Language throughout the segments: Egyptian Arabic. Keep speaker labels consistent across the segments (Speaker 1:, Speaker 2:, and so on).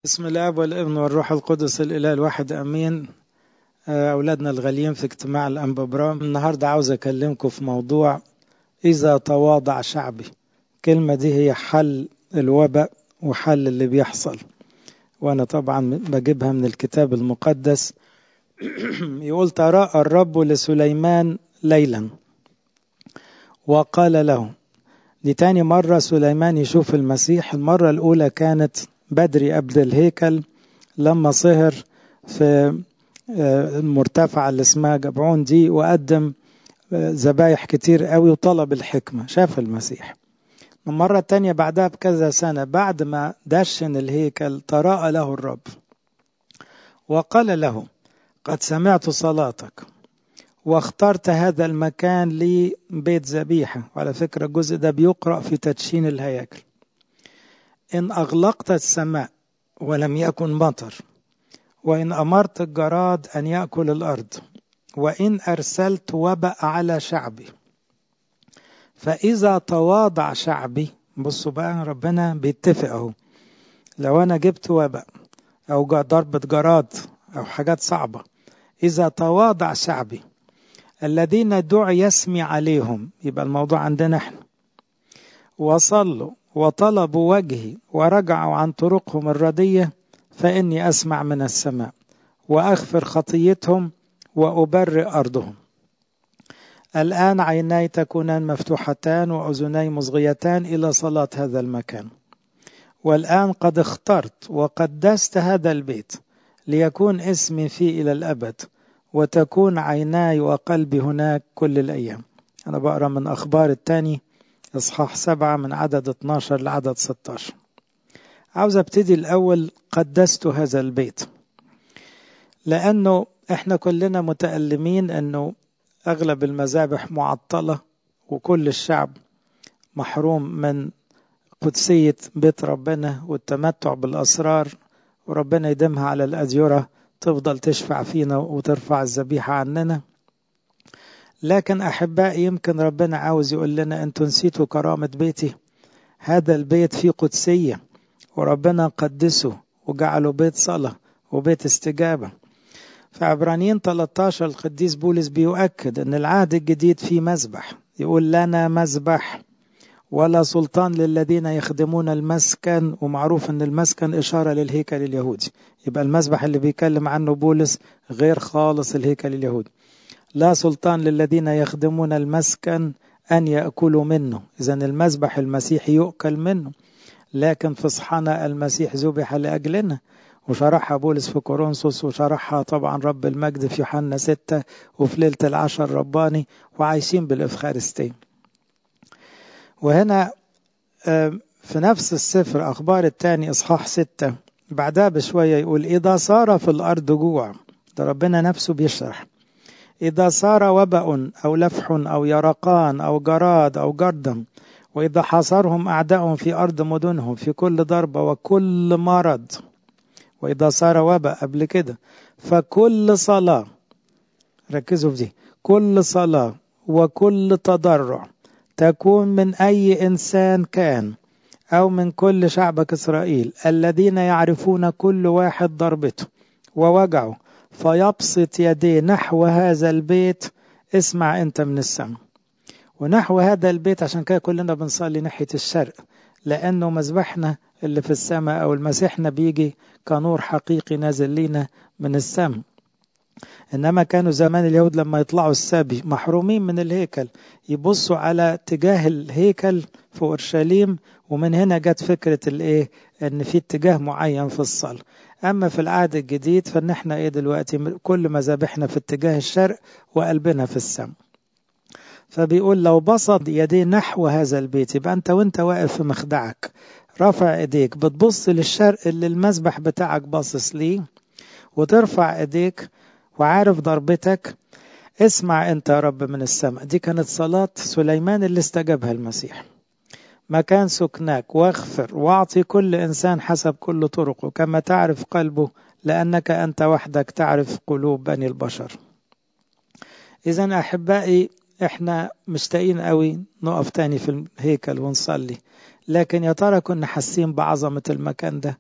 Speaker 1: بسم الاب والابن والروح القدس الاله الواحد امين اولادنا الغاليين في اجتماع الانبابرام النهارده عاوز اكلمكم في موضوع اذا تواضع شعبي الكلمه دي هي حل الوباء وحل اللي بيحصل وانا طبعا بجيبها من الكتاب المقدس يقول تراءى الرب لسليمان ليلا وقال له دي تاني مرة سليمان يشوف المسيح المرة الأولى كانت بدري قبل الهيكل لما سهر في المرتفعة اللي اسمها جبعون دي وقدم ذبايح كتير قوي وطلب الحكمة شاف المسيح المرة التانية بعدها بكذا سنة بعد ما دشن الهيكل تراءى له الرب وقال له قد سمعت صلاتك واخترت هذا المكان لي بيت ذبيحة وعلى فكرة الجزء ده بيقرأ في تدشين الهياكل إن أغلقت السماء ولم يكن مطر وإن أمرت الجراد أن يأكل الأرض وإن أرسلت وبأ على شعبي فإذا تواضع شعبي بصوا بقى ربنا بيتفق أهو لو أنا جبت وبأ أو ضربة جراد أو حاجات صعبة إذا تواضع شعبي الذين دعي اسمي عليهم يبقى الموضوع عندنا احنا وصلوا وطلبوا وجهي ورجعوا عن طرقهم الردية فإني أسمع من السماء وأغفر خطيتهم وأبرئ أرضهم الآن عيناي تكونان مفتوحتان وأذناي مصغيتان إلى صلاة هذا المكان والآن قد اخترت وقدست هذا البيت ليكون اسمي فيه إلى الأبد وتكون عيناي وقلبي هناك كل الأيام أنا بقرأ من أخبار التاني إصحاح سبعة من عدد 12 لعدد 16 عاوز ابتدي الأول قدست هذا البيت لأنه إحنا كلنا متألمين أنه أغلب المذابح معطلة وكل الشعب محروم من قدسية بيت ربنا والتمتع بالأسرار وربنا يديمها على الأديرة تفضل تشفع فينا وترفع الذبيحة عننا لكن أحبائي يمكن ربنا عاوز يقول لنا أنتوا نسيتوا كرامة بيتي هذا البيت فيه قدسية وربنا قدسه وجعله بيت صلاة وبيت استجابة في عبرانيين 13 القديس بولس بيؤكد أن العهد الجديد فيه مذبح يقول لنا مذبح ولا سلطان للذين يخدمون المسكن ومعروف ان المسكن اشاره للهيكل اليهودي يبقى المذبح اللي بيتكلم عنه بولس غير خالص الهيكل اليهودي لا سلطان للذين يخدمون المسكن ان ياكلوا منه اذا المذبح المسيحي يؤكل منه لكن في صحنا المسيح ذبح لاجلنا وشرحها بولس في كورنثوس وشرحها طبعا رب المجد في يوحنا ستة وفي ليلة العشر الرباني وعايشين بالإفخارستين وهنا في نفس السفر أخبار الثاني إصحاح ستة بعدها بشوية يقول إذا صار في الأرض جوع ده ربنا نفسه بيشرح إذا صار وبأ أو لفح أو يرقان أو جراد أو جردم وإذا حاصرهم أعدائهم في أرض مدنهم في كل ضربة وكل مرض وإذا صار وبأ قبل كده فكل صلاة ركزوا في دي كل صلاة وكل تضرع تكون من أي إنسان كان أو من كل شعبك إسرائيل الذين يعرفون كل واحد ضربته ووجعه فيبسط يديه نحو هذا البيت اسمع أنت من السماء ونحو هذا البيت عشان كده كلنا بنصلي ناحية الشرق لأنه مذبحنا اللي في السماء أو المسيحنا بيجي كنور حقيقي نازل لينا من السماء إنما كانوا زمان اليهود لما يطلعوا السبي محرومين من الهيكل يبصوا على اتجاه الهيكل في أورشليم ومن هنا جت فكرة الإيه إن في اتجاه معين في الصلاة أما في العهد الجديد فإن إحنا إيه دلوقتي كل مذابحنا في اتجاه الشرق وقلبنا في السماء فبيقول لو بسط يديه نحو هذا البيت يبقى أنت وأنت واقف في مخدعك رافع ايديك بتبص للشرق اللي المسبح بتاعك باصص ليه وترفع ايديك وعارف ضربتك اسمع انت يا رب من السماء دي كانت صلاة سليمان اللي استجابها المسيح مكان سكناك واغفر واعطي كل انسان حسب كل طرقه كما تعرف قلبه لانك انت وحدك تعرف قلوب بني البشر اذا احبائي احنا مشتاقين قوي نقف تاني في الهيكل ونصلي لكن يا ترى كنا حاسين بعظمة المكان ده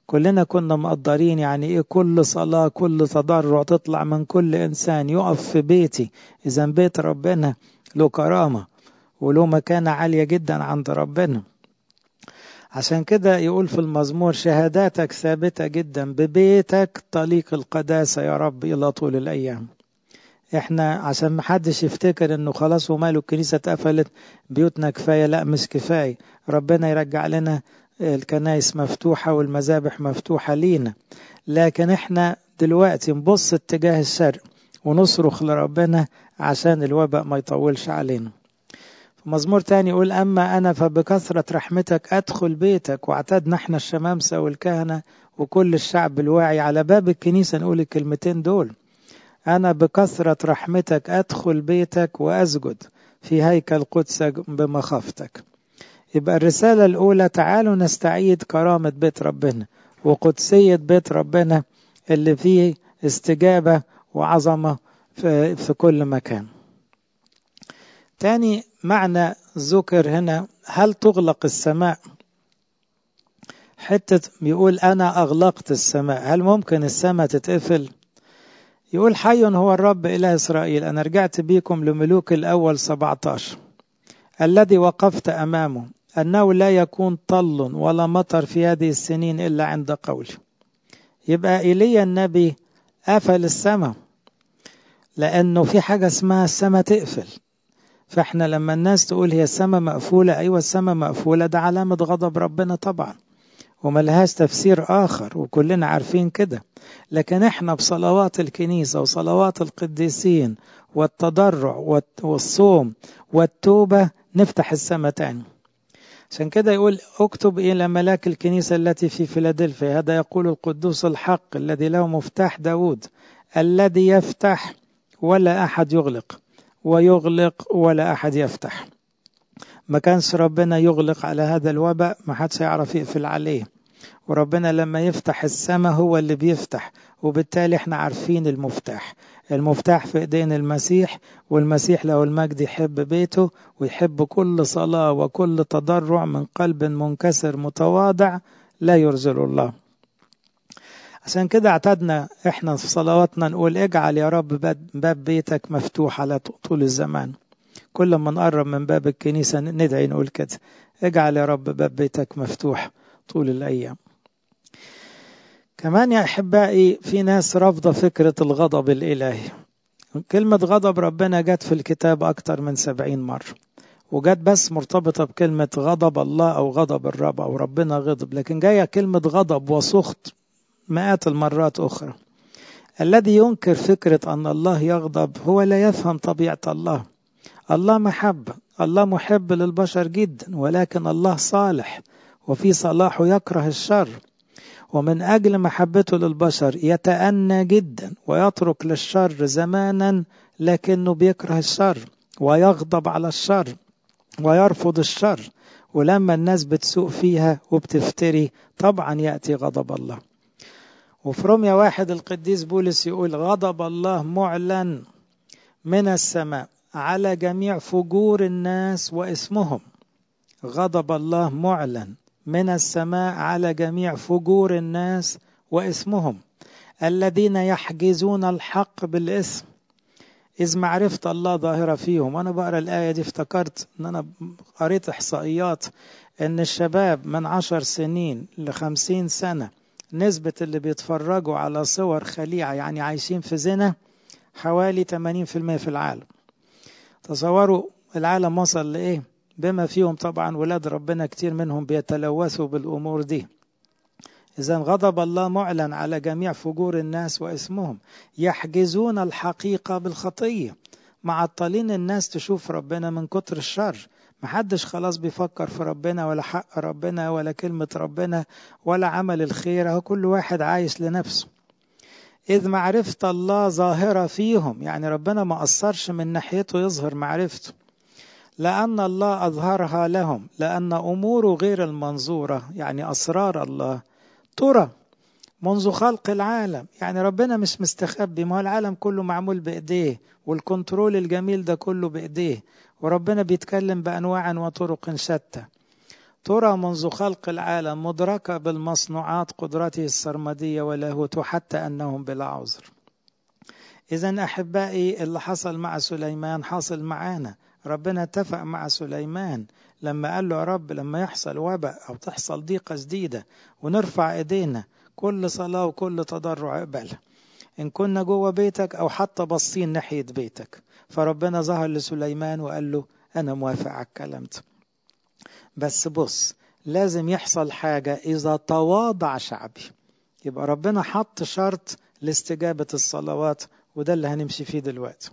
Speaker 1: كلنا كنا مقدرين يعني ايه كل صلاة كل تضرع تطلع من كل انسان يقف في بيتي اذا بيت ربنا له كرامة وله مكانة عالية جدا عند ربنا عشان كده يقول في المزمور شهاداتك ثابتة جدا ببيتك طليق القداسة يا رب إلى طول الأيام احنا عشان محدش يفتكر انه خلاص وماله الكنيسة اتقفلت بيوتنا كفاية لا مش كفاية ربنا يرجع لنا الكنائس مفتوحة والمذابح مفتوحة لينا لكن احنا دلوقتي نبص اتجاه الشرق ونصرخ لربنا عشان الوباء ما يطولش علينا مزمور تاني يقول أما أنا فبكثرة رحمتك أدخل بيتك واعتدنا احنا الشمامسة والكهنة وكل الشعب الواعي على باب الكنيسة نقول الكلمتين دول أنا بكثرة رحمتك أدخل بيتك وأسجد في هيكل قدسك بمخافتك يبقى الرسالة الأولى تعالوا نستعيد كرامة بيت ربنا وقدسية بيت ربنا اللي فيه استجابة وعظمة في, في كل مكان تاني معنى ذكر هنا هل تغلق السماء حتة بيقول أنا أغلقت السماء هل ممكن السماء تتقفل يقول حي هو الرب إله إسرائيل أنا رجعت بيكم لملوك الأول 17 الذي وقفت أمامه أنه لا يكون طل ولا مطر في هذه السنين إلا عند قولي يبقى إيليا النبي قفل السماء لأنه في حاجة اسمها السماء تقفل فاحنا لما الناس تقول هي السماء مقفولة أيوة السماء مقفولة ده علامة غضب ربنا طبعا وملهاش تفسير آخر وكلنا عارفين كده لكن احنا بصلوات الكنيسة وصلوات القديسين والتضرع والصوم والتوبة نفتح السماء تاني عشان كده يقول اكتب إلى ملاك الكنيسة التي في فيلادلفيا هذا يقول القدوس الحق الذي له مفتاح داود الذي يفتح ولا أحد يغلق ويغلق ولا أحد يفتح ما كانش ربنا يغلق على هذا الوباء ما حدش يعرف يقفل عليه وربنا لما يفتح السماء هو اللي بيفتح وبالتالي احنا عارفين المفتاح المفتاح في ايدين المسيح والمسيح له المجد يحب بيته ويحب كل صلاة وكل تضرع من قلب منكسر متواضع لا يرزل الله عشان كده اعتدنا احنا في صلواتنا نقول اجعل يا رب باب بيتك مفتوح على طول الزمان كل ما نقرب من باب الكنيسة ندعي نقول كده اجعل يا رب باب بيتك مفتوح طول الأيام كمان يا أحبائي في ناس رافضة فكرة الغضب الإلهي كلمة غضب ربنا جت في الكتاب أكتر من سبعين مرة وجت بس مرتبطة بكلمة غضب الله أو غضب الرب أو ربنا غضب لكن جاية كلمة غضب وسخط مئات المرات أخرى الذي ينكر فكرة أن الله يغضب هو لا يفهم طبيعة الله الله محبة الله محب للبشر جدا ولكن الله صالح وفي صلاحه يكره الشر ومن أجل محبته للبشر يتأنى جدا ويترك للشر زمانا لكنه بيكره الشر ويغضب على الشر ويرفض الشر ولما الناس بتسوق فيها وبتفتري طبعا يأتي غضب الله وفي روميا واحد القديس بولس يقول غضب الله معلن من السماء على جميع فجور الناس واسمهم غضب الله معلن من السماء على جميع فجور الناس واسمهم الذين يحجزون الحق بالاسم إذ معرفة الله ظاهرة فيهم وأنا بقرأ الآية دي افتكرت أن أنا قريت إحصائيات أن الشباب من عشر سنين لخمسين سنة نسبة اللي بيتفرجوا على صور خليعة يعني عايشين في زنا حوالي 80% في العالم تصوروا العالم وصل لإيه بما فيهم طبعا ولاد ربنا كتير منهم بيتلوثوا بالأمور دي إذا غضب الله معلن على جميع فجور الناس واسمهم يحجزون الحقيقة بالخطية معطلين الناس تشوف ربنا من كتر الشر محدش خلاص بيفكر في ربنا ولا حق ربنا ولا كلمة ربنا ولا عمل الخير هو كل واحد عايش لنفسه إذ معرفة الله ظاهرة فيهم يعني ربنا ما قصرش من ناحيته يظهر معرفته لأن الله أظهرها لهم لأن أموره غير المنظورة يعني أسرار الله ترى منذ خلق العالم يعني ربنا مش مستخبي ما هو العالم كله معمول بإيديه والكنترول الجميل ده كله بإيديه وربنا بيتكلم بأنواع وطرق شتى ترى منذ خلق العالم مدركة بالمصنوعات قدرته السرمدية ولاهوته حتى أنهم بلا عذر إذا أحبائي اللي حصل مع سليمان حاصل معانا ربنا اتفق مع سليمان لما قال له يا رب لما يحصل وباء أو تحصل ضيقة جديدة ونرفع إيدينا كل صلاة وكل تضرع اقبلها إن كنا جوه بيتك أو حتى باصين ناحية بيتك فربنا ظهر لسليمان وقال له أنا موافق على الكلام ده بس بص لازم يحصل حاجة إذا تواضع شعبي يبقى ربنا حط شرط لاستجابة الصلوات وده اللي هنمشي فيه دلوقتي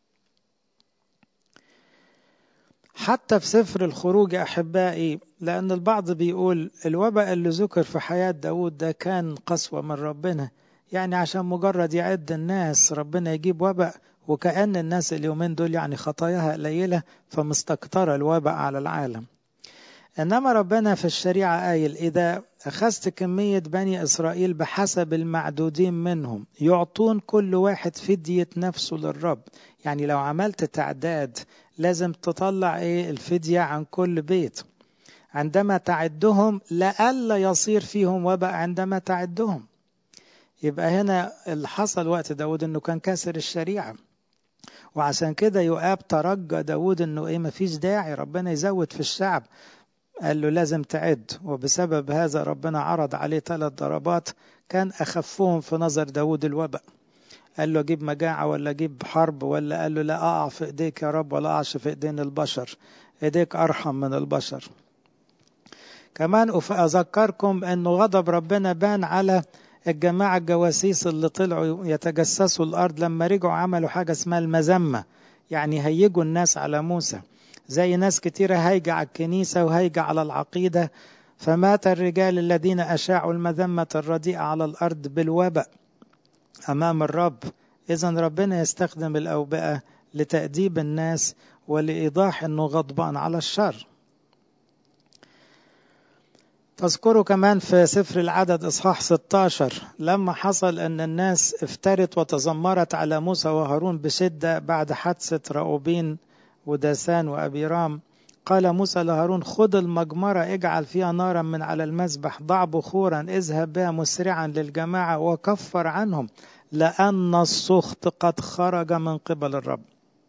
Speaker 1: حتى في سفر الخروج أحبائي لأن البعض بيقول الوباء اللي ذكر في حياة داود ده كان قسوة من ربنا يعني عشان مجرد يعد الناس ربنا يجيب وباء وكأن الناس اليومين دول يعني خطاياها قليلة فمستكترة الوباء على العالم إنما ربنا في الشريعة قايل إذا أخذت كمية بني إسرائيل بحسب المعدودين منهم يعطون كل واحد فدية نفسه للرب يعني لو عملت تعداد لازم تطلع إيه الفدية عن كل بيت عندما تعدهم لألا يصير فيهم وباء عندما تعدهم يبقى هنا اللي حصل وقت داود انه كان كاسر الشريعة وعشان كده يؤاب ترجى داود انه ايه مفيش داعي ربنا يزود في الشعب قال له لازم تعد وبسبب هذا ربنا عرض عليه ثلاث ضربات كان أخفهم في نظر داود الوباء قال له أجيب مجاعة ولا أجيب حرب ولا قال له لا أقع في إيديك يا رب ولا أقعش في إيدين البشر إيديك أرحم من البشر كمان أذكركم أنه غضب ربنا بان على الجماعة الجواسيس اللي طلعوا يتجسسوا الأرض لما رجعوا عملوا حاجة اسمها المذمة يعني هيجوا الناس على موسى زي ناس كتيرة هيجة على الكنيسة وهيجة على العقيدة فمات الرجال الذين أشاعوا المذمة الرديئة على الأرض بالوباء أمام الرب إذا ربنا يستخدم الأوبئة لتأديب الناس ولإيضاح أنه غضبان على الشر تذكروا كمان في سفر العدد إصحاح 16 لما حصل أن الناس افترت وتذمرت على موسى وهارون بشدة بعد حادثة رأوبين وداسان وأبيرام قال موسى لهارون خذ المجمرة اجعل فيها نارا من على المذبح ضع بخورا اذهب بها مسرعا للجماعة وكفر عنهم لأن السخط قد خرج من قبل الرب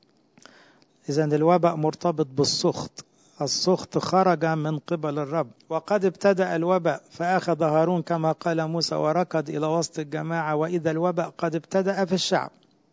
Speaker 1: إذا الوباء مرتبط بالسخط السخط خرج من قبل الرب وقد ابتدأ الوباء فأخذ هارون كما قال موسى وركض إلى وسط الجماعة وإذا الوباء قد ابتدأ في الشعب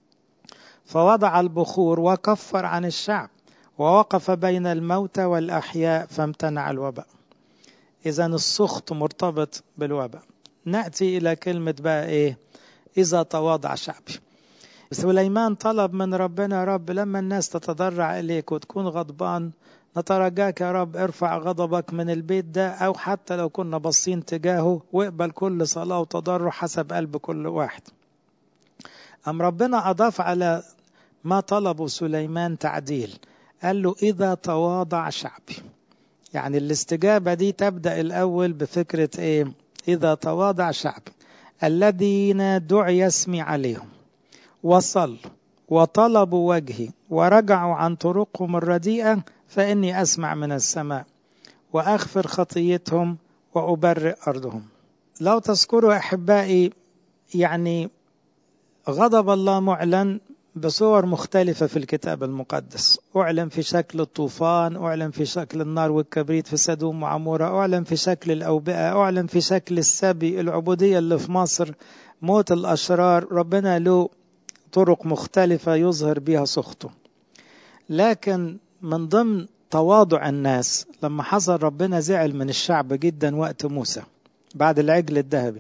Speaker 1: فوضع البخور وكفر عن الشعب ووقف بين الموتى والأحياء فامتنع الوباء إذا السخط مرتبط بالوباء نأتي إلى كلمة بقى إيه إذا تواضع شعبي سليمان طلب من ربنا يا رب لما الناس تتضرع إليك وتكون غضبان نترجاك يا رب ارفع غضبك من البيت ده أو حتى لو كنا باصين تجاهه واقبل كل صلاة وتضرع حسب قلب كل واحد أم ربنا أضاف على ما طلبه سليمان تعديل قال له إذا تواضع شعبي يعني الاستجابة دي تبدأ الأول بفكرة إيه إذا تواضع شعبي الذين دعي اسمي عليهم وصلوا وطلبوا وجهي ورجعوا عن طرقهم الرديئة فإني أسمع من السماء وأغفر خطيتهم وأبرئ أرضهم لو تذكروا أحبائي يعني غضب الله معلن بصور مختلفة في الكتاب المقدس أعلن في شكل الطوفان أعلن في شكل النار والكبريت في سدوم وعمورة أعلن في شكل الأوبئة أعلن في شكل السبي العبودية اللي في مصر موت الأشرار ربنا له طرق مختلفة يظهر بها سخطه لكن من ضمن تواضع الناس لما حصل ربنا زعل من الشعب جدا وقت موسى بعد العجل الذهبي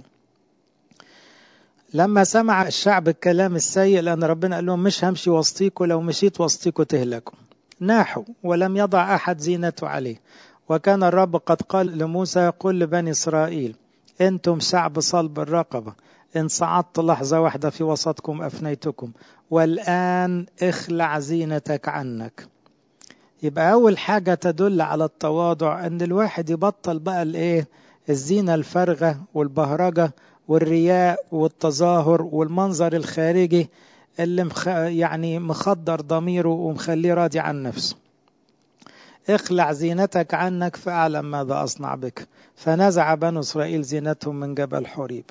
Speaker 1: لما سمع الشعب الكلام السيء لأن ربنا قال لهم مش همشي وسطيكوا لو مشيت وسطيكوا تهلكوا ناحوا ولم يضع أحد زينته عليه وكان الرب قد قال لموسى قل لبني إسرائيل أنتم شعب صلب الرقبة إن صعدت لحظة واحدة في وسطكم أفنيتكم والآن اخلع زينتك عنك يبقى أول حاجة تدل على التواضع أن الواحد يبطل بقى الإيه الزينة الفارغة والبهرجة والرياء والتظاهر والمنظر الخارجي اللي مخ... يعني مخدر ضميره ومخليه راضي عن نفسه اخلع زينتك عنك فأعلم ماذا أصنع بك فنزع بنو إسرائيل زينتهم من جبل حريب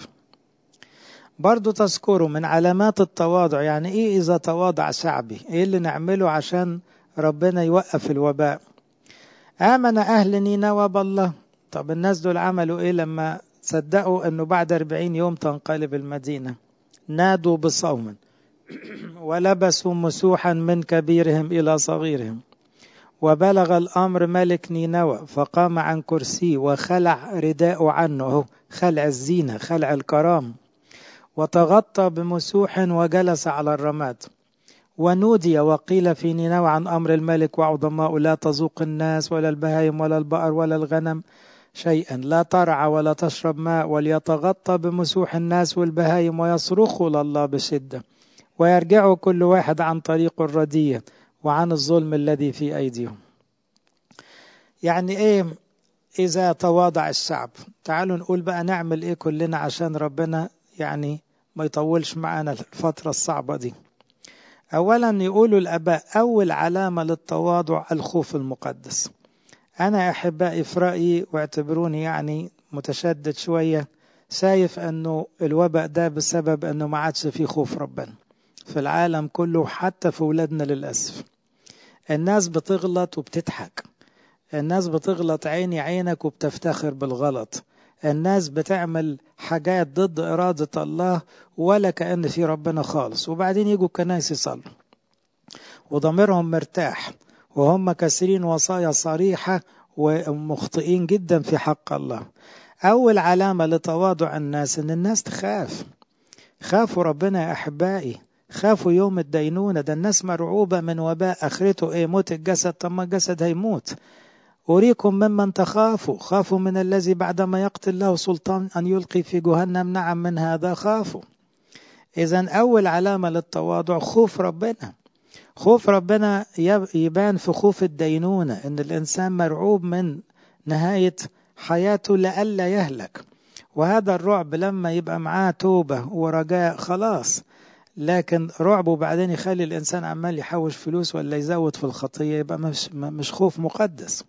Speaker 1: برضو تذكروا من علامات التواضع يعني ايه اذا تواضع شعبي ايه اللي نعمله عشان ربنا يوقف الوباء امن اهل نينوى بالله طب الناس دول عملوا ايه لما صدقوا انه بعد أربعين يوم تنقلب المدينة نادوا بصوم ولبسوا مسوحا من كبيرهم الى صغيرهم وبلغ الامر ملك نينوى فقام عن كرسيه وخلع رداءه عنه خلع الزينة خلع الكرام وتغطى بمسوح وجلس على الرماد ونودي وقيل في نينوى عن أمر الملك وعظماء لا تذوق الناس ولا البهائم ولا البقر ولا الغنم شيئا لا ترعى ولا تشرب ماء وليتغطى بمسوح الناس والبهائم ويصرخوا لله بشدة ويرجعوا كل واحد عن طريق الردية وعن الظلم الذي في أيديهم يعني إيه إذا تواضع الشعب تعالوا نقول بقى نعمل إيه كلنا عشان ربنا يعني ما يطولش معانا الفترة الصعبة دي أولا يقولوا الآباء أول علامة للتواضع الخوف المقدس أنا أحبائي في رأيي واعتبروني يعني متشدد شوية شايف أنه الوباء ده بسبب أنه ما عادش فيه خوف ربنا في العالم كله حتى في ولادنا للأسف الناس بتغلط وبتضحك الناس بتغلط عيني عينك وبتفتخر بالغلط الناس بتعمل حاجات ضد إرادة الله ولا كأن في ربنا خالص وبعدين يجوا الكنائس يصلوا وضميرهم مرتاح وهم كاسرين وصايا صريحة ومخطئين جدا في حق الله أول علامة لتواضع الناس إن الناس تخاف خافوا ربنا يا أحبائي خافوا يوم الدينونة ده الناس مرعوبة من وباء آخرته إيه موت الجسد طب ما الجسد هيموت أريكم ممن تخافوا خافوا من الذي بعدما يقتل له سلطان أن يلقي في جهنم نعم من هذا خافوا إذا أول علامة للتواضع خوف ربنا خوف ربنا يبان في خوف الدينونة إن الإنسان مرعوب من نهاية حياته لئلا يهلك وهذا الرعب لما يبقى معاه توبة ورجاء خلاص لكن رعبه بعدين يخلي الإنسان عمال يحوش فلوس ولا يزود في الخطية يبقى مش, مش خوف مقدس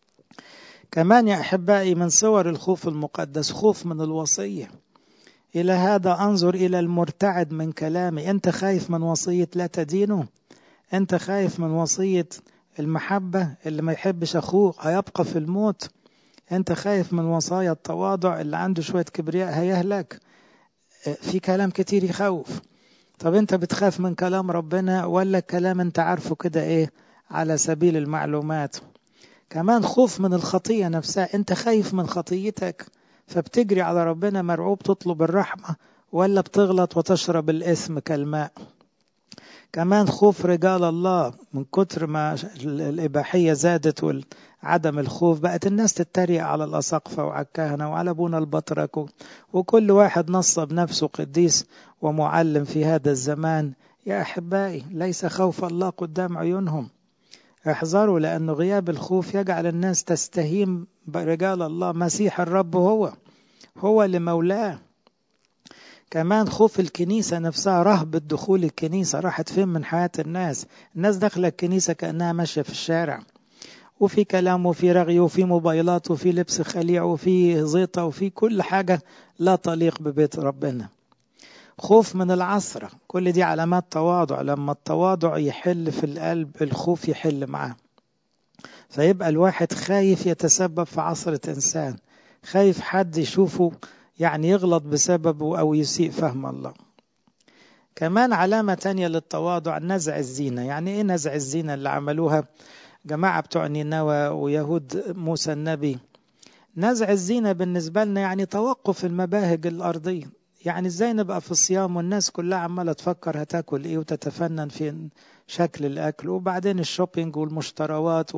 Speaker 1: كمان يا أحبائي من صور الخوف المقدس خوف من الوصية إلى هذا أنظر إلى المرتعد من كلامي أنت خايف من وصية لا تدينه أنت خايف من وصية المحبة اللي ما يحبش أخوه هيبقى في الموت أنت خايف من وصايا التواضع اللي عنده شوية كبرياء هيهلك في كلام كتير يخوف طب أنت بتخاف من كلام ربنا ولا كلام أنت عارفه كده إيه على سبيل المعلومات كمان خوف من الخطية نفسها أنت خايف من خطيتك فبتجري على ربنا مرعوب تطلب الرحمة ولا بتغلط وتشرب الإثم كالماء كمان خوف رجال الله من كتر ما الإباحية زادت وعدم الخوف بقت الناس تتريق على الأساقفة وعلى الكهنة وعلى أبونا البطرك وكل واحد نصب نفسه قديس ومعلم في هذا الزمان يا أحبائي ليس خوف الله قدام عيونهم احذروا لأن غياب الخوف يجعل الناس تستهين برجال الله مسيح الرب هو هو اللي مولاه كمان خوف الكنيسة نفسها رهبة دخول الكنيسة راحت فين من حياة الناس الناس داخلة الكنيسة كأنها ماشية في الشارع وفي كلام وفي رغي وفي موبايلات وفي لبس خليع وفي زيطة وفي كل حاجة لا تليق ببيت ربنا خوف من العصرة كل دي علامات تواضع لما التواضع يحل في القلب الخوف يحل معاه فيبقى الواحد خايف يتسبب في عصرة إنسان خايف حد يشوفه يعني يغلط بسببه أو يسيء فهم الله كمان علامة تانية للتواضع نزع الزينة يعني إيه نزع الزينة اللي عملوها جماعة بتوع نينوى ويهود موسى النبي نزع الزينة بالنسبة لنا يعني توقف المباهج الأرضية يعني ازاي نبقى في الصيام والناس كلها عمالة تفكر هتاكل ايه وتتفنن في شكل الأكل وبعدين الشوبينج والمشتروات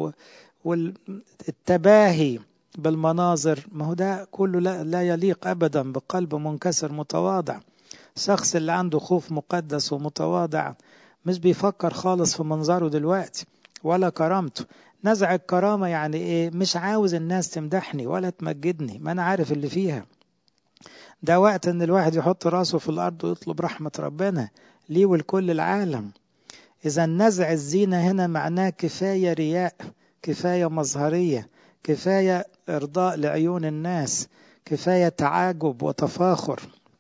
Speaker 1: والتباهي بالمناظر ما هو ده كله لا, لا يليق أبدا بقلب منكسر متواضع شخص اللي عنده خوف مقدس ومتواضع مش بيفكر خالص في منظره دلوقتي ولا كرامته نزع الكرامة يعني ايه مش عاوز الناس تمدحني ولا تمجدني ما انا عارف اللي فيها ده وقت ان الواحد يحط راسه في الارض ويطلب رحمة ربنا ليه ولكل العالم اذا نزع الزينة هنا معناه كفاية رياء كفاية مظهرية كفاية إرضاء لعيون الناس كفاية تعاجب وتفاخر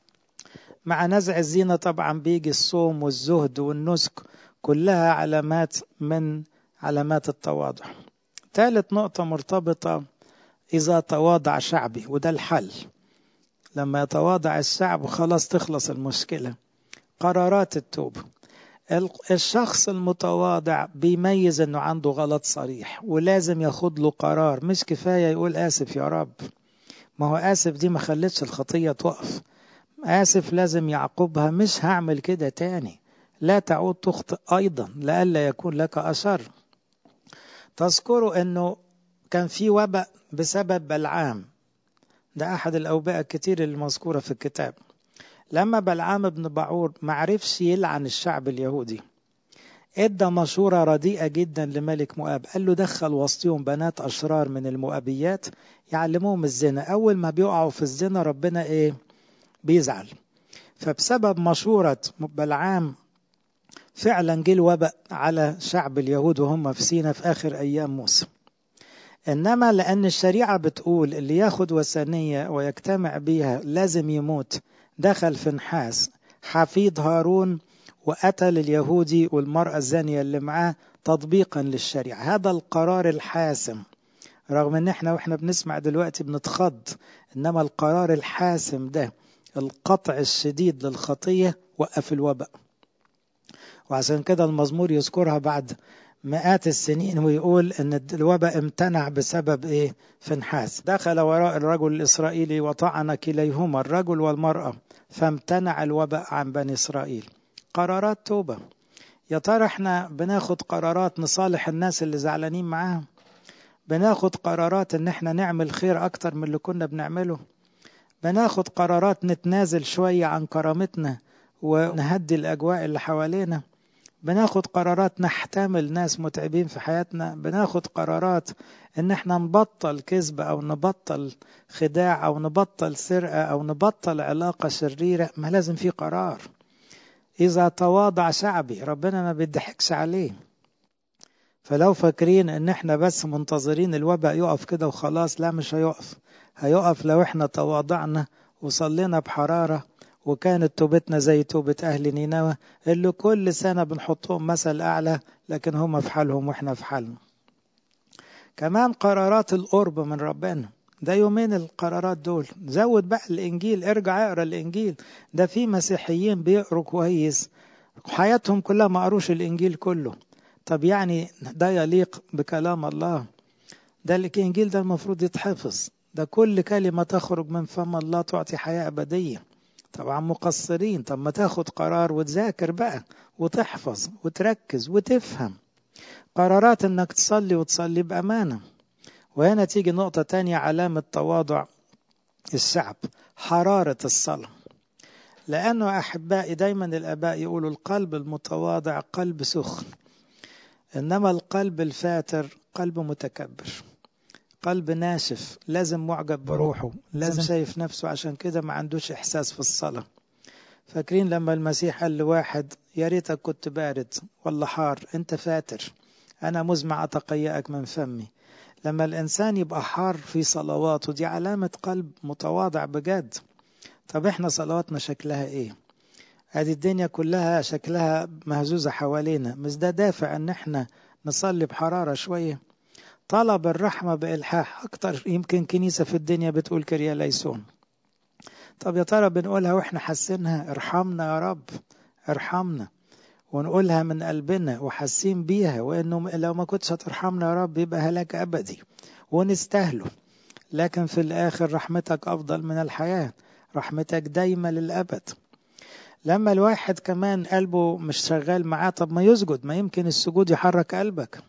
Speaker 1: مع نزع الزينة طبعا بيجي الصوم والزهد والنسك كلها علامات من علامات التواضع ثالث نقطة مرتبطة إذا تواضع شعبي وده الحل لما يتواضع الشعب خلاص تخلص المشكلة قرارات التوبة الشخص المتواضع بيميز انه عنده غلط صريح ولازم ياخد له قرار مش كفاية يقول آسف يا رب ما هو آسف دي ما خلتش الخطية تقف آسف لازم يعقبها مش هعمل كده تاني لا تعود تخطئ أيضا لئلا يكون لك أثر تذكروا أنه كان في وباء بسبب بلعام ده أحد الأوبئة الكتير المذكورة في الكتاب لما بلعام بن بعور معرفش يلعن الشعب اليهودي ادى مشورة رديئة جدا لملك مؤاب قال له دخل وسطهم بنات أشرار من المؤبيات يعلموهم الزنا أول ما بيقعوا في الزنا ربنا إيه بيزعل فبسبب مشورة بلعام فعلا جه الوباء على شعب اليهود وهم في سينا في آخر أيام موسى إنما لأن الشريعة بتقول اللي ياخد وثنية ويجتمع بيها لازم يموت دخل في نحاس حفيد هارون وقتل اليهودي والمرأة الزانية اللي معاه تطبيقا للشريعة هذا القرار الحاسم رغم ان احنا واحنا بنسمع دلوقتي بنتخض انما القرار الحاسم ده القطع الشديد للخطية وقف الوباء وعشان كده المزمور يذكرها بعد مئات السنين ويقول ان الوباء امتنع بسبب ايه فنحاس دخل وراء الرجل الاسرائيلي وطعن كليهما الرجل والمرأة فامتنع الوباء عن بني اسرائيل قرارات توبة يا ترى احنا بناخد قرارات نصالح الناس اللي زعلانين معاهم بناخد قرارات ان احنا نعمل خير اكتر من اللي كنا بنعمله بناخد قرارات نتنازل شوية عن كرامتنا ونهدي الاجواء اللي حوالينا بناخد قرارات نحتمل ناس متعبين في حياتنا بناخد قرارات ان احنا نبطل كذب او نبطل خداع او نبطل سرقة او نبطل علاقة شريرة ما لازم في قرار اذا تواضع شعبي ربنا ما بيضحكش عليه فلو فاكرين ان احنا بس منتظرين الوباء يقف كده وخلاص لا مش هيقف هيقف لو احنا تواضعنا وصلينا بحرارة وكانت توبتنا زي توبة أهل نينوى اللي كل سنة بنحطهم مثل أعلى لكن هم في حالهم وإحنا في حالنا كمان قرارات القرب من ربنا ده يومين القرارات دول زود بقى الإنجيل ارجع اقرا الإنجيل ده في مسيحيين بيقروا كويس حياتهم كلها ما قروش الإنجيل كله طب يعني ده يليق بكلام الله ده الإنجيل ده المفروض يتحفظ ده كل كلمة تخرج من فم الله تعطي حياة أبدية طبعا مقصرين طب ما تاخد قرار وتذاكر بقى وتحفظ وتركز وتفهم قرارات انك تصلي وتصلي بأمانة وهنا تيجي نقطة تانية علامة تواضع الشعب حرارة الصلاة لأنه أحبائي دايما الآباء يقولوا القلب المتواضع قلب سخن إنما القلب الفاتر قلب متكبر قلب ناشف لازم معجب بروحه لازم شايف نفسه عشان كده ما عندوش إحساس في الصلاة فاكرين لما المسيح قال لواحد يا ريتك كنت بارد ولا حار انت فاتر انا مزمع اتقيأك من فمي لما الانسان يبقى حار في صلواته دي علامة قلب متواضع بجد طب احنا صلواتنا شكلها ايه هذه الدنيا كلها شكلها مهزوزة حوالينا مش ده دافع ان احنا نصلي بحرارة شوية طلب الرحمة بإلحاح أكتر يمكن كنيسة في الدنيا بتقول كريا ليسون طب يا ترى بنقولها واحنا حاسينها ارحمنا يا رب ارحمنا ونقولها من قلبنا وحاسين بيها وانه لو ما كنتش هترحمنا يا رب يبقى هلاك ابدي ونستاهله لكن في الاخر رحمتك افضل من الحياه رحمتك دايما للابد لما الواحد كمان قلبه مش شغال معاه طب ما يسجد ما يمكن السجود يحرك قلبك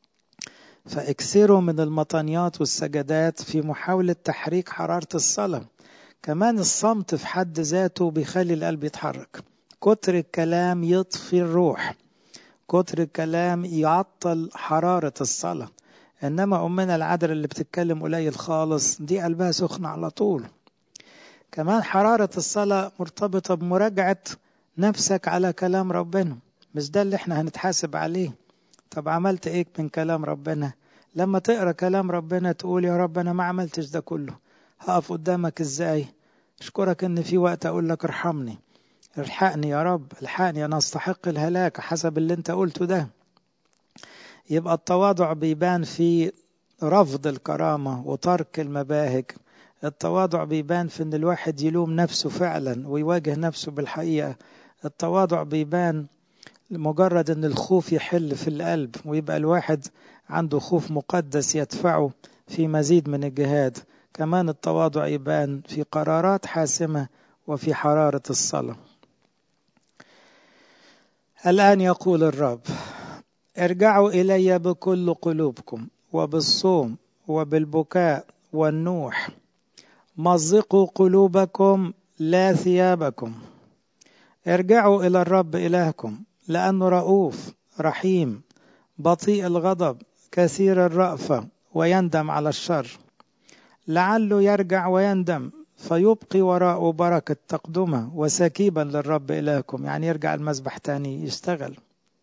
Speaker 1: فاكثروا من المطانيات والسجدات في محاولة تحريك حرارة الصلاة كمان الصمت في حد ذاته بيخلي القلب يتحرك كتر الكلام يطفي الروح كتر الكلام يعطل حرارة الصلاة إنما أمنا العذراء اللي بتتكلم قليل خالص دي قلبها سخن على طول كمان حرارة الصلاة مرتبطة بمراجعة نفسك على كلام ربنا مش ده اللي احنا هنتحاسب عليه طب عملت ايه من كلام ربنا لما تقرا كلام ربنا تقول يا رب انا ما عملتش ده كله هقف قدامك ازاي اشكرك ان في وقت اقول لك ارحمني الحقني يا رب الحقني انا استحق الهلاك حسب اللي انت قلته ده يبقى التواضع بيبان في رفض الكرامة وترك المباهج التواضع بيبان في ان الواحد يلوم نفسه فعلا ويواجه نفسه بالحقيقة التواضع بيبان مجرد ان الخوف يحل في القلب ويبقى الواحد عنده خوف مقدس يدفعه في مزيد من الجهاد كمان التواضع يبان في قرارات حاسمة وفي حرارة الصلاة الآن يقول الرب ارجعوا إلي بكل قلوبكم وبالصوم وبالبكاء والنوح مزقوا قلوبكم لا ثيابكم ارجعوا إلى الرب إلهكم لأنه رؤوف رحيم بطيء الغضب كثير الرأفة ويندم على الشر لعله يرجع ويندم فيبقي وراءه بركة تقدمه وسكيبا للرب إلهكم يعني يرجع المذبح تاني يشتغل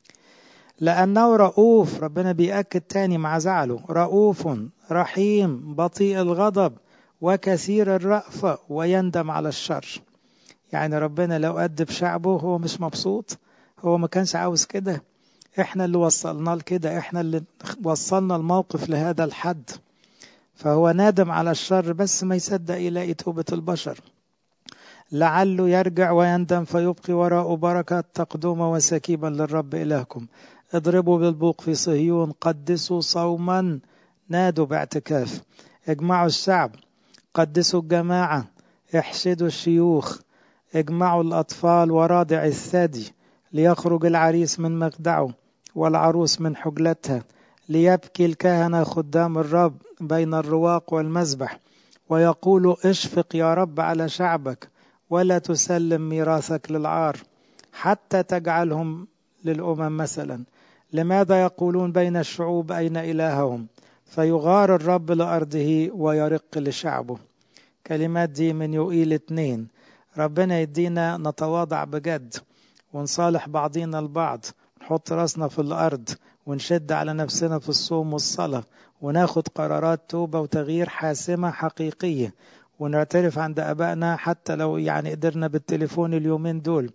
Speaker 1: لأنه رؤوف ربنا بيأكد تاني مع زعله رؤوف رحيم بطيء الغضب وكثير الرأفة ويندم على الشر يعني ربنا لو أدب شعبه هو مش مبسوط هو ما كانش عاوز كده احنا اللي وصلنا لكده احنا اللي وصلنا الموقف لهذا الحد فهو نادم على الشر بس ما يصدق يلاقي توبة البشر لعله يرجع ويندم فيبقي وراءه بركة تقدم وسكيبا للرب إلهكم اضربوا بالبوق في صهيون قدسوا صوما نادوا باعتكاف اجمعوا الشعب قدسوا الجماعة احشدوا الشيوخ اجمعوا الأطفال وراضع الثدي ليخرج العريس من مخدعه والعروس من حجلتها ليبكي الكهنة خدام الرب بين الرواق والمذبح ويقول اشفق يا رب على شعبك ولا تسلم ميراثك للعار حتى تجعلهم للأمم مثلا لماذا يقولون بين الشعوب أين إلههم فيغار الرب لأرضه ويرق لشعبه كلمات دي من يوئيل اتنين ربنا يدينا نتواضع بجد ونصالح بعضينا البعض نحط راسنا في الأرض ونشد على نفسنا في الصوم والصلاة وناخد قرارات توبة وتغيير حاسمة حقيقية ونعترف عند أبائنا حتى لو يعني قدرنا بالتليفون اليومين دول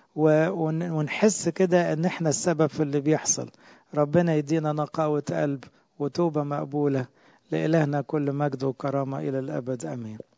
Speaker 1: ونحس كده ان احنا السبب في اللي بيحصل ربنا يدينا نقاوة قلب وتوبة مقبولة لإلهنا كل مجد وكرامة إلى الأبد أمين